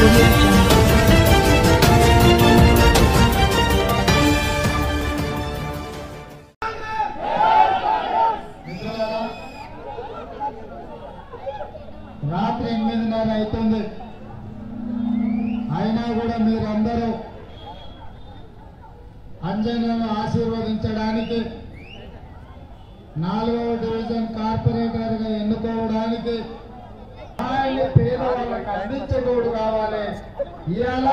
audio jungle. మిత్రులారా, రాత్రి ఎనిమిదిన్నర అవుతుంది అయినా కూడా మీరందరూ అంజనను ఆశీర్వదించడానికి నాలుగవ డివిజన్ కార్పొరేటర్ గా ఎన్నుకోవడానికి ఆయన పేదవాళ్ళకి అందించకూడదు కావాలి ఇవాళ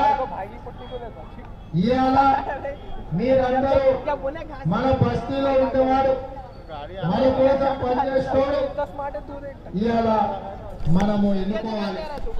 ఇవాళ మీరందరూ మన బస్తీలో ఉండేవాడు మన కోసం పనిచేసుకోడు ఇవాళ మనము ఎన్నుకోవాలి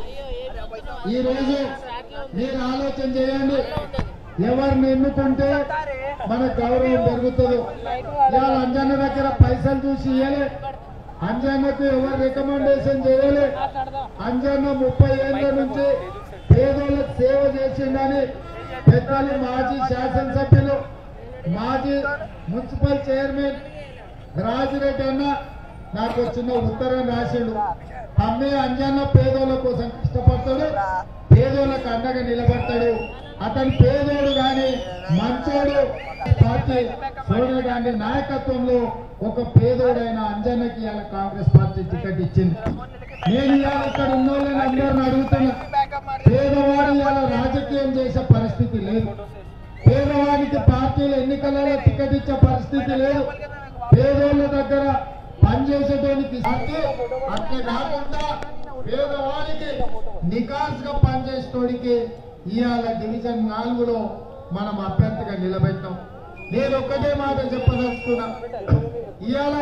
ఈ రోజు మీరు ఆలోచన చేయండి ఎవరిని ఎన్నుకుంటే మన గౌరవం పెరుగుతుంది ఇవాళ అంజన్న దగ్గర పైసలు చూసి ఇవ్వలే అంజన్నకు ఎవరు రికమెండేషన్ చేయలే అంజన్న ముప్పై ఏళ్ళ నుంచి పేదోళ్ళకు సేవ చేసిండని పెద్దలు మాజీ శాసనసభ్యులు మాజీ మున్సిపల్ చైర్మన్ రాజిరెడ్డి అన్న నాకు చిన్న ఉత్తరం రాసిండు అమ్మే అంజన్న పేదోళ్ళ కోసం కష్టపడతాడు పేదోళ్ళకు అండగా నిలబడతాడు అతను పేదోడు గాని మంచోడు పార్టీ సోనియా గాంధీ నాయకత్వంలో ఒక పేదోడైన అంజన్నకి ఇవాళ కాంగ్రెస్ పార్టీ టికెట్ ఇచ్చింది నేను ఇవాళ ఇక్కడ ఉన్న వాళ్ళని అందరిని అడుగుతున్నా పేదవాడు ఇవాళ రాజకీయం చేసే పరిస్థితి లేదు పేదవాడికి పార్టీలు ఎన్నికలలో టికెట్ ఇచ్చే పరిస్థితి లేదు పేదోళ్ళ దగ్గర పనిచేసేటోనికి అంటే అట్లా కాకుండా పేదవాడికి నికాస్ గా పనిచేసేటోడికి ఇవాళ డివిజన్ నాలుగులో మనం అభ్యర్థిగా నిలబెట్టాం నేను ఒక్కటే మాట చెప్పదలుచుకున్నా ఇవాళ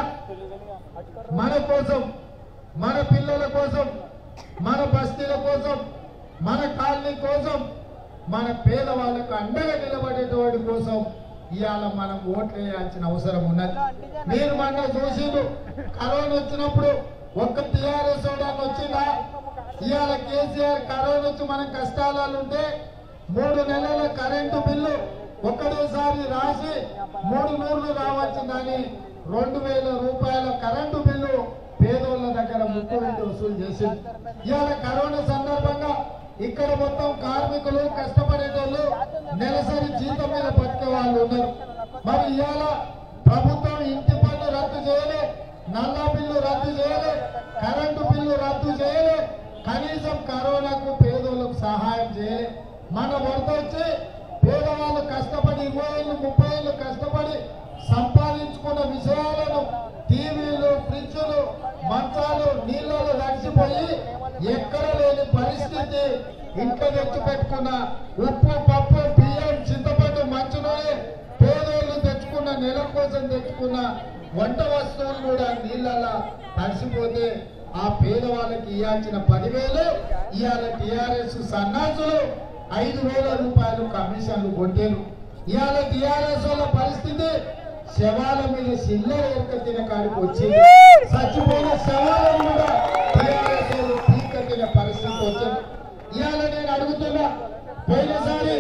మన కోసం మన పిల్లల కోసం మన బస్తీల కోసం మన కాలనీ కోసం మన పేదవాళ్ళకు అండగా నిలబడేటవాడి కోసం ఇవాళ మనం ఓట్లు వేయాల్సిన అవసరం ఉన్నది మీరు మొన్న చూసిండ్రు కరోనా వచ్చినప్పుడు ఒక్క టీఆర్ఎస్ వచ్చిందా ఇవాళ కేసీఆర్ కరోనా వచ్చి మనం కష్టాలు ఉంటే మూడు నెలల కరెంటు బిల్లు ఒక్కడేసారి రాసి మూడు నూర్లు రావాల్సిందని రెండు వేల రూపాయల కరెంటు బిల్లు పేదోళ్ళ దగ్గర ముక్కు వెంట వసూలు చేసింది ఇవాళ కరోనా సందర్భంగా ఇక్కడ మొత్తం కార్మికులు కష్టపడేటోళ్ళు నెలసరి జీతం మీద బతికే వాళ్ళు ఉన్నారు మరి ఇవాళ ప్రభుత్వం ఇంటి పన్ను రద్దు చేయలే నల్ల బిల్లు రద్దు చేయలే కరెంటు బిల్లు రద్దు చేయలే కనీసం కరోనాకు పేదోళ్ళకు సహాయం చేయలే మన వరద వచ్చి పేదవాళ్ళు కష్టపడి ఇరవై ఏళ్ళు ముప్పై ఏళ్ళు కష్టపడి సంపాదించుకున్న విషయాలను టీవీలు ఫ్రిడ్జ్లు మంచాలు నీళ్ళలో తడిసిపోయి ఎక్కడ లేని పరిస్థితి ఇంట్లో తెచ్చి పెట్టుకున్న ఉప్పు పప్పు బియ్యం చింతపండు మంచునూనె పేదోళ్ళు తెచ్చుకున్న నెల కోసం తెచ్చుకున్న వంట వస్తువులు కూడా నీళ్ళలా తడిసిపోతే ఆ పేదవాళ్ళకి ఇవ్వాల్సిన పదివేలు ఇవాళ టిఆర్ఎస్ సన్నాసులు ఐదు వేల రూపాయలు కమిషన్లు కొట్టారు ఇవాళ టిఆర్ఎస్ వాళ్ళ పరిస్థితి శవాల మీద సిల్లర ఎరక తిన కాడికి వచ్చింది చచ్చిపోయిన శవాలను కూడా టిఆర్ఎస్ వాళ్ళు పీక తిన పరిస్థితి వచ్చింది ఇవాళ నేను అడుగుతున్నా పోయినసారి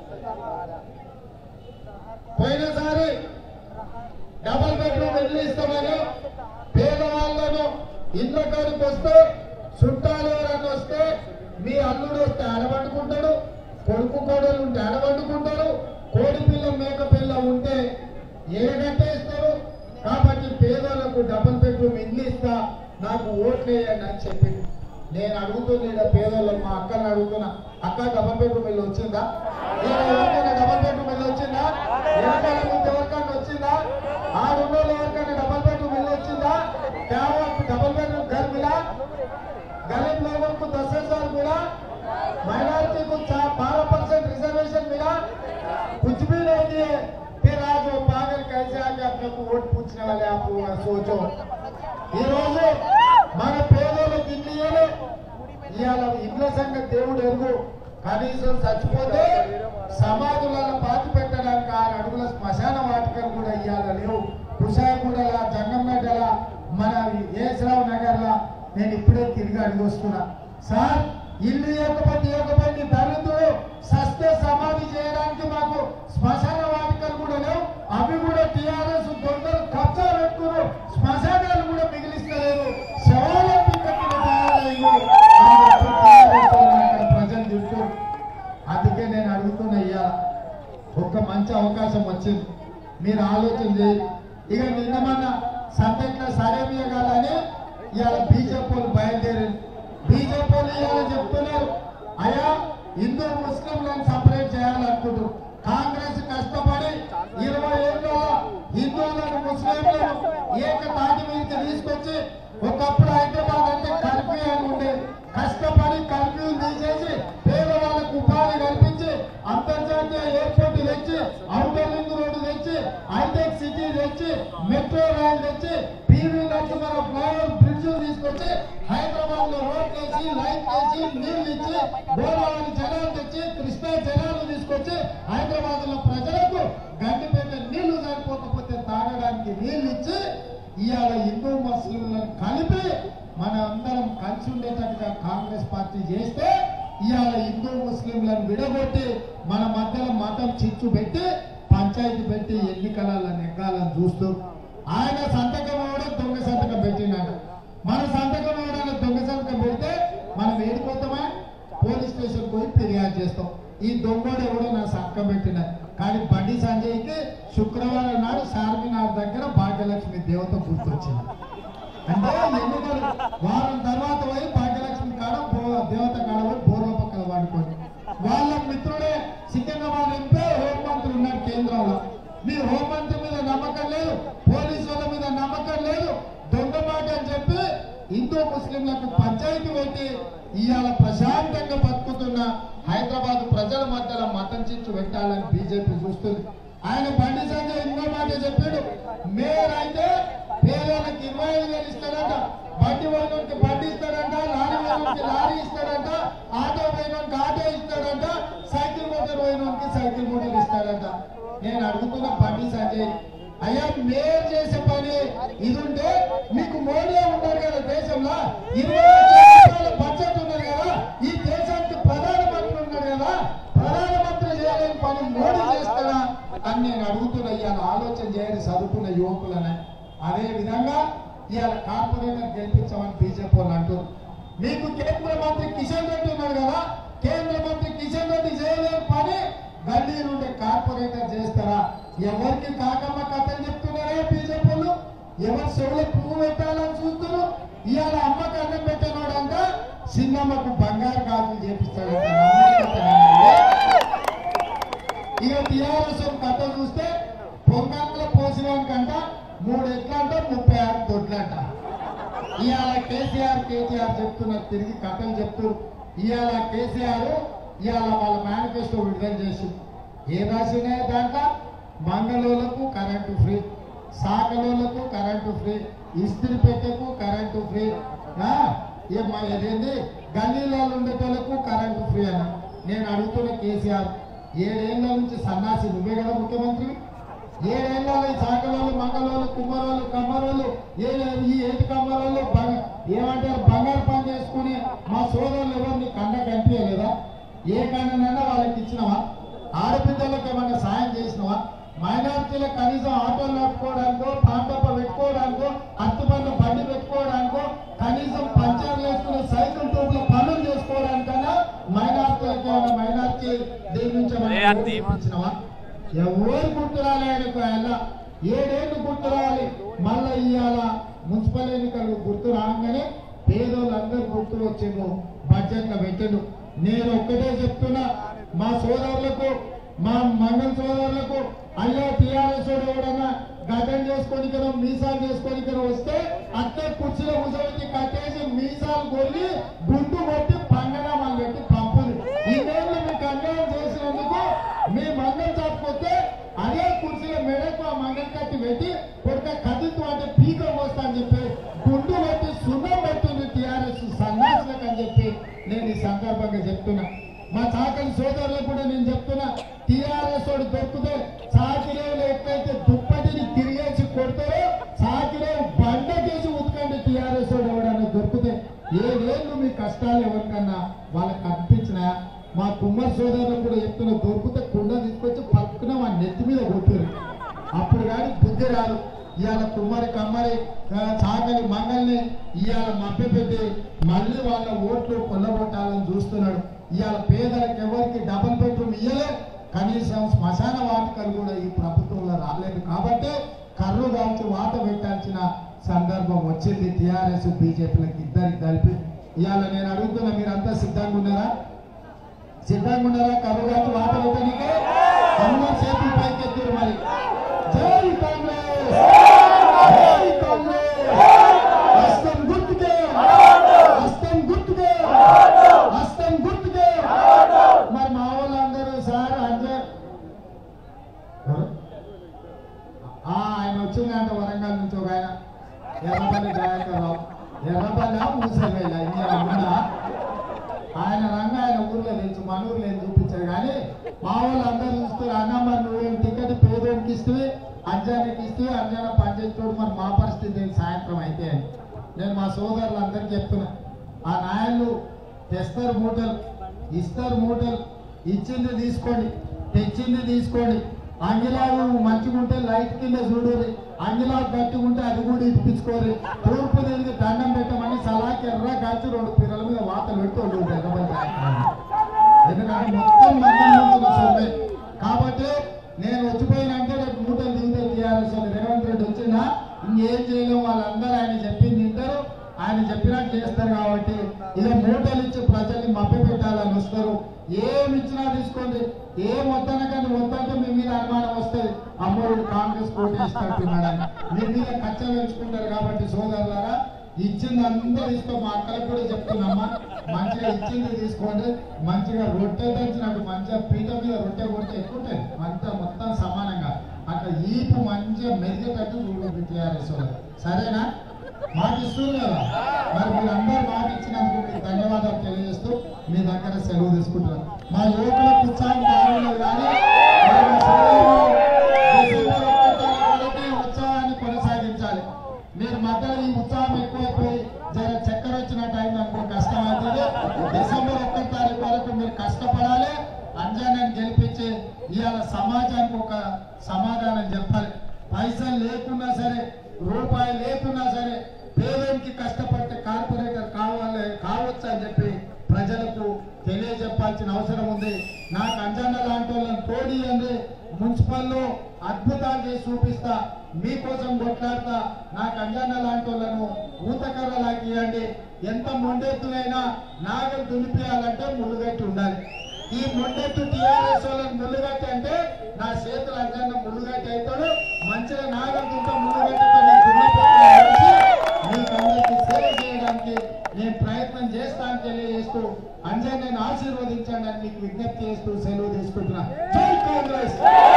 పోయినసారి డబల్ బెడ్రూమ్ ఇల్లు ఇస్తామని పేదవాళ్ళను ఇళ్ళ కాడికి వస్తే చుట్టాలు ఎవరన్నా వస్తే మీ అల్లుడు వస్తే ఆడబట్టుకుంటాడు కొడుకు కోడలు ఉంటే ఆడబట్టుకుంటాడు కోడి పిల్ల మేక పిల్ల ఉంటే ఏడగట్టేస్తారు కాబట్టి పేదలకు డబల్ బెడ్రూమ్ ఇల్లు ఇస్తా నాకు ఓట్లు వేయండి అని చెప్పింది నేను అడుగుతుంది ఈడ పేదోళ్ళు మా అక్కని అడుగుతున్నా అక్క డబల్ బెడ్రూమ్ ఇల్లు వచ్చిందా ఈడ ఎవరికైనా డబల్ బెడ్రూమ్ ఇల్లు వచ్చిందా వెనకాల మీకు ఎవరికైనా వచ్చిందా ఆడున్న ఎవరికైనా డబల్ బెడ్రూమ్ ఇల్లు వచ్చిందా కేవలం डबल बेडरूम घर मिला गरीब लोगों को दस हजार मिला माइनॉरिटी को बारह परसेंट रिजर्वेशन मिला कुछ भी नहीं दिए फिर आज वो पागल कैसे आके अपने को वोट पूछने वाले आप लोग सोचो ఈ రోజు మన పేదలకు ఇల్లు ఇవ్వలే ఇవాళ ఇళ్ళ సంగతి దేవుడు ఎరుగు కనీసం చచ్చిపోతే సమాధులలో పాతి పెట్టడానికి ఆరు అడుగుల శ్మశాన వాటికలు కూడా ఇవాళ లేవు కుషాయగూడల జంగంగడ్డల మన ఏసరావు నగర్లా నేను ఇప్పుడే తిరిగి అడిగి వస్తున్నా సార్ ఇల్లు ఇవ్వకపోతే ఇవ్వకపోతే దళితుడు సస్తే సమాధి చేయడానికి మాకు శ్మశాన వాటికలు కూడా లేవు అవి కూడా టీఆర్ఎస్ దొంగలు కబ్జా పెట్టుకున్నారు శ్మశానాలు కూడా మిగిలిస్తలేరు శవాల పిక్కలు తయారయ్యారు అని చెప్పి TRS వాళ్ళు అక్కడ ప్రజలు తింటూ మంచి అవకాశం వచ్చింది మీరు ఆలోచన చేయండి ఇక నిన్న మొన్న సంతట్లో సరేమియ కాదని ఇవాళ బీజేపీ వాళ్ళు బయలుదేరారు బీజేపీ వాళ్ళు ఇవాళ చెప్తున్నారు అయ్యా హిందూ ముస్లింలను సపరేట్ చేయాలనుకుంటారు కాంగ్రెస్ కష్టపడి ఇరవై ఏళ్ళలో హిందువులను ముస్లింలను ఏకతాటి మీదకి తీసుకొచ్చి ఒకప్పుడు హైదరాబాద్ అంటే కర్ఫ్యూ అని ఉండేది కష్టపడి కర్ఫ్యూ తీసేసి పేదవాళ్ళకు ఉపాధి కల్పించి అంతర్జాతీయ ఎయిర్పోర్ట్ తెచ్చి ఔటర్ రింగ్ రోడ్డు తెచ్చి హైటెక్ సిటీ తెచ్చి మెట్రో రైలు తెచ్చి పివి నరసింహారావు ఫ్లైఓవర్ బ్రిడ్జ్ తీసుకొచ్చి హైదరాబాద్ లో రోడ్ వేసి లైట్ వేసి నీళ్లు ఇచ్చి గోదావరి జలాలు తెచ్చి కృష్ణా జలాలు తీసుకొచ్చి హైదరాబాద్ లో ప్రజలకు గండిపేట నీళ్లు సరిపోకపోతే తాగడానికి నీళ్లు ఇచ్చి ఇవాళ హిందూ ముస్లింలను కలిపి మన అందరం కలిసి ఉండేటట్టుగా కాంగ్రెస్ పార్టీ చేస్తే ఇవాళ హిందూ ముస్లింలను విడగొట్టి మన మధ్యలో మతం చిచ్చు పెట్టి పంచాయతీ పెట్టి ఎన్నికల నెగ్గాలని చూస్తూ ఆయన సంతకం ఇవ్వడం దొంగ సంతకం పెట్టినాడ మన సంతకం ఇవ్వడానికి దొంగ సంతకం పెడితే మనం ఏడిపోతామా పోలీస్ స్టేషన్ పోయి ఫిర్యాదు చేస్తాం ఈ దొంగోడు ఎవడో నా సంతకం పెట్టిన కానీ బండి సంజయ్కి శుక్రవారం నాడు చార్మినార్ దగ్గర భాగ్యలక్ష్మి దేవత గుర్తొచ్చింది అంటే ఎన్నికలు వారం తర్వాత పోయి భాగ్యలక్ష్మి కాడ బో- దేవత కాడ పోయి బోర్ల పక్కన వాడుకొని వాళ్ళ మిత్రుడే సికింద్రాబాద్ ఎంపీ హోంమంత్రి ఉన్నాడు కేంద్రంలో మీ హోంమంత్రి మీద నమ్మకం లేదు పోలీసుల మీద నమ్మకం లేదు దొంగ మాట అని చెప్పి హిందూ ముస్లింలకు పంచాయతీ పెట్టి ఇవాళ ప్రశాంతంగా బతుకుతున్న హైదరాబాద్ ప్రజల మధ్యలో మతం చిచ్చు పెట్టాలని బీజేపీ చూస్తుంది ఆయన బండి సంజయ్ ఇంకో మాట చెప్పాడు మేయర్ అయితే పేదలకు ఇరవై ఐదు వేలు ఇస్తాడంట బండి పోయినోడికి బండి ఇస్తాడంట లారీ పోయినోడికి లారీ ఇస్తాడంట ఆటో పోయినోడికి ఆటో ఇస్తాడంట సైకిల్ మోటార్ పోయినోడికి సైకిల్ మోటార్ ఇస్తాడంట నేను అడుగుతున్న బండి సంజయ్ అయ్యా మేయర్ చేసే పని ఇది ఉంటే మీకు మోడీ ఉన్నారు కదా దేశంలో ఇరవై లక్షల రూపాయల బడ్జెట్ ఉన్నది కదా ఈ దేశానికి ప్రధానమంత్రి ఉన్నారు కదా ప్రధానమంత్రి చేయలేని పని మోడీ చేస్తాడా అని నేను అడుగుతున్నా ఇవాళ ఆలోచన చేయని చదువుకున్న యువకులనే అదే విధంగా ఇవాళ కార్పొరేటర్ గెలిపించామని బీజేపీ వాళ్ళు అంటారు మీకు కేంద్ర మంత్రి కిషన్ రెడ్డి ఉన్నాడు కదా కేంద్ర మంత్రి కిషన్ రెడ్డి చేయలేని పని గల్లీ నుండి కార్పొరేటర్ చేస్తారా ఎవరికి కాకమ్మ కథలు చెప్తున్నారా బీజేపీ వాళ్ళు ఎవరు చెవులు పువ్వు పెట్టాలని చూస్తున్నారు ఇవాళ అమ్మకి అన్నం పెట్టినోడంట చిన్నమ్మకు బంగారు కాకులు చేపిస్తాడంట నమ్మకం ఇక టిఆర్ఎస్ కథ చూస్తే పొంగంలో పోసినానికంట మూడు ఎట్లంట ముప్పై ఆరు దొడ్లంట ఇవాళ కేసీఆర్ కేటీఆర్ చెప్తున్నారు తిరిగి కథలు చెప్తున్నారు ఇవాళ కేసీఆర్ ఇవాళ వాళ్ళ మేనిఫెస్టో విడుదల చేసి ఏ రాసినాయి దాంట్లో మంగళూరులకు కరెంటు ఫ్రీ సాకలోలకు కరెంటు ఫ్రీ ఇస్త్రీ పెట్టెకు కరెంటు ఫ్రీ ఆ, ఏ మా ఇదేంది గల్లీలో ఉండేటోళ్ళకు కరెంటు ఫ్రీ అని నేను అడుగుతున్న కేసీఆర్ ఏడేళ్ల నుంచి సన్నాసి నువ్వే కదా ముఖ్యమంత్రి ఏడేళ్లలో ఈ సాకలోళ్ళు మంగళోళ్ళు కుమ్మరోళ్ళు కమ్మరోళ్ళు ఏ ఈ ఏటి కమ్మరోళ్ళు బంగ- ఏమంటారు బంగారు పని చేసుకుని మా సోదరులు ఎవరు నీ కన్న కనిపించలేదా ఏ కన్ననైనా వాళ్ళకి ఇచ్చినవా ఆడపిల్లలకు ఏమన్నా సాయం చేసినవా మైనార్టీలకు కనీసం ఆటోలు నడుపుకోవడానికో పాండప్ప పెట్టుకోవడానికో అత్తుపన్న బండి పెట్టుకోవడానికో కనీసం పంచర్లు వేసుకుని సైకిల్ టూబ్ల పనులు చేసుకోవడానికన్నా మైనార్టీలకు ఏమైనా మైనార్టీ దీని నుంచి ఏమైనా ఏ అత్తి? ఇచ్చినవా ఎవరు గుర్తు రాలేదు ఆయన ఏడేళ్ళు గుర్తు రావాలి మళ్ళా ఇవాళ మున్సిపల్ ఎన్నికలు గుర్తు రాగానే పేదోళ్ళందరూ గుర్తు వచ్చిండు బడ్జెట్ లో పెట్టిండు నేను ఒక్కటే చెప్తున్నా మా సోదరులకు మా మంగళ సోదరులకు అయ్యా టీఆర్ఎస్ ఎవడన్నా గతం చేసుకొని కదా మీసాలు చేసుకొని కదా వస్తే అత్తే కుర్చీలో కూర్చోబెట్టి కట్టేసి మీసాలు కొల్లి గుండు కొట్టి పంగనామాలు పెట్టి పంపుది ఈ నేళ్ళు మీకు అన్యాయం చేసినందుకు మీ మంగళ చాపుకొస్తే అదే కుర్చీలో మెడకు ఆ మంగళ కత్తి పెట్టి కొడుక కత్తితో అంటే పీక పోస్తా అని చెప్పి గుండు కొట్టి సున్నం పెట్టింది టీఆర్ఎస్ సన్యాసులకు అని చెప్పి నేను ఈ సందర్భంగా చెప్తున్నా మా చాకలి సోదరులకు కూడా నేను చెప్తున్నా టీఆర్ఎస్ వాడు దొరికితే సాకిరేవులు ఎట్లయితే దుప్పటిని తిరిగేసి కొడతారో సాకిరేవు బండకేసి ఉతకండి టీఆర్ఎస్ వాడు ఎవడన్నా దొరికితే ఏదేళ్ళు మీ కష్టాలు ఎవరికన్నా వాళ్ళకి కనిపించినా మా కుమ్మర్ సోదరులు కూడా చెప్తున్నా దొరికితే కుండ తీసుకొచ్చి పక్కన మా నెత్తి మీద కొట్టారు అప్పుడు కానీ బుద్ధి రాదు ఇవాళ కుమ్మరి కమ్మరి ఆ, చాకలి మంగల్ని ఇవాళ మభ్యపెట్టి మళ్ళీ వాళ్ళ ఓట్లు కొల్లగొట్టాలని చూస్తున్నాడు ఇవాళ పేదలకు ఎవరికి డబల్ బెడ్రూమ్ ఇయ్యలే కనీసం శ్మశాన వాటికలు కూడా ఈ ప్రభుత్వంలో రాలేదు కాబట్టి కర్రు దాల్చి వాత పెట్టాల్సిన సందర్భం వచ్చింది టిఆర్ఎస్ బీజేపీలకు ఇద్దరికి కలిపి ఇవాళ నేను అడుగుతున్నా మీరంతా సిద్ధంగా ఉన్నారా సిద్ధంగా ఉన్నారా కర్రు దాల్చి వాత పెట్టడానికి అందరు చేతులు పైకెత్తారు మరి జై కాంగ్రెస్ జై కాంగ్రెస్ హస్తం గుర్తుకే హస్తం గుర్తుకే హస్తం గుర్తుకే మరి మా వాళ్ళందరూ సార్ అంజయ్ ఆ, ఆయన వచ్చిందంట వరంగల్ నుంచి ఒక ఆయన ఎర్రపల్లి దయాకర్రావు ఎర్రపల్లి మూసేవేళ ఇండియా ఆయన రంగ ఆయన ఊర్లో తెలుసు మన ఊర్లో ఏం చూపించారు కానీ మా వాళ్ళు అందరూ చూస్తారు అన్న మరి నువ్వేం టికెట్ పేదోడికి ఇస్తే అంజానికి ఇస్తే అంజాన పనిచేస్తాడు మరి మా పరిస్థితి ఏంటి సాయంత్రం అయితే అని నేను మా సోదరులందరికీ చెప్తున్నా ఆ నాయలు తెస్తారు మూటలు ఇస్తారు మూటలు ఇచ్చింది తీసుకోండి తెచ్చింది తీసుకోండి అంగిలాలు మంచిగా ఉంటే లైట్ కింద చూడరు అంగిలాలు గట్టిగా ఉంటే అది కూడా ఇప్పించుకోరు తూర్పు తిరిగి దండం పెట్టమని సలాకి ఎర్ర కాల్చి రెండు పిల్లల మీద వాతలు పెట్టి వాళ్ళు ఎర్రబడి తాగుతున్నారు. ఎందుకంటే మొత్తం మంది సొమ్మే కాబట్టి నేను వచ్చిపోయినంటే రేపు మూటలు దిగుతారు టీఆర్ఎస్ వాళ్ళు రేవంత్ రెడ్డి వచ్చినా ఇంకేం చేయలేము వాళ్ళందరూ ఆయన చెప్పింది తింటారు ఆయన చెప్పినట్టు చేస్తారు కాబట్టి ఇక మూటలు ఇచ్చి ప్రజల్ని మభ్య పెట్టాలని వస్తారు ఏమి ఇచ్చినా తీసుకోండి ఏం వద్దనకండి వద్దంటే మీ మీద అనుమానం వస్తుంది అమ్మోడు కాంగ్రెస్ పోటీ ఇస్తాడున్నాడని మీ మీద కచ్చలు పెంచుకుంటారు కాబట్టి సోదరులారా ఇచ్చింది అందరూ తీసుకో మా అక్కలకు కూడా చెప్తున్నామ్మా మంచిగా ఇచ్చింది తీసుకోండి మంచిగా రొట్టె దంచినట్టు మంచిగా పీట మీద రొట్టె కొడితే ఎక్కువ ఉంటుంది అంతా మొత్తం సమానంగా అట్లా ఈపు మంచిగా మెరిగేటట్టు చూడండి టీఆర్ఎస్ వాళ్ళు సరేనా మాట ఇస్తుంది కదా మరి మీరందరూ మాట ఇచ్చినందుకు మీకు ధన్యవాదాలు తెలియజేస్తూ మీ దగ్గర సెలవు తీసుకుంటున్నాను మా యువకులకు ఉత్సాహం కావాలి కానీ మరి మా సోదరులు డిసెంబర్ ఒకటో తారీఖు వరకు ఉత్సాహాన్ని కొనసాగించాలి మీరు మధ్యలో ఈ ఉత్సాహం ఎక్కువైపోయి జర చక్కెర వచ్చిన టైం అనుకో కష్టం అవుతుంది డిసెంబర్ ఒకటో తారీఖు వరకు మీరు కష్టపడాలి అంజానాన్ని గెలిపించి ఇవాళ సమాజానికి ఒక సమాధానం చెప్పాలి పైసలు లేకున్నా సరే రూపాయి లేకున్నా సరే పేదోనికి కష్టపడితే కార్పొరేటర్ కావాలి కావచ్చు అని చెప్పి ప్రజలకు తెలియజెప్పాల్సిన అవసరం ఉంది నాకు అంజన్న లాంటి వాళ్ళని తోడియండి మున్సిపల్లో అద్భుతాలు చేసి చూపిస్తా మీకోసం కొట్లాడతా నాకు అంజన్న లాంటి వాళ్ళను ఊతకర్రలాకి ఇవ్వండి ఎంత మొండెత్తునైనా నాగలు దులిపియాలంటే ముళ్ళుగట్టి ఉండాలి ఈ మొండెత్తు టీఆర్ఎస్ వాళ్ళని ముళ్ళుగట్టి అంటే నా చేతులు అంజన్న ముళ్ళుగట్టి అవుతాడు మంచిగా నాగలు దుంటే ముళ్ళుగట్టితో నేను దున్నపోతున్నా కలిసి మీకు అందరికీ సేవ చేయడానికి నేను ప్రయత్నం చేస్తాను తెలియజేస్తూ అంజయ్ నేను ఆశీర్వదించండి అని మీకు విజ్ఞప్తి చేస్తూ సెలవు తీసుకుంటున్నా జై కాంగ్రెస్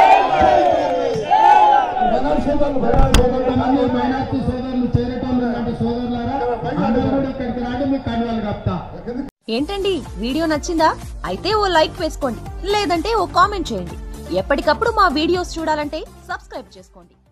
జై కాంగ్రెస్ బెంగాల్ సోదరులు బెంగాల్ సోదరులు మంది మైనార్టీ సోదరులు చేరేటోళ్ళు అంటే సోదరులారా అందరూ కూడా ఇక్కడికి రాండి మీకు కండువాలు కప్తా ఏంటండి వీడియో నచ్చిందా అయితే ఓ లైక్ వేసుకోండి లేదంటే ఓ కామెంట్ చేయండి ఎప్పటికప్పుడు మా వీడియోస్ చూడాలంటే సబ్స్క్రైబ్ చేసుకోండి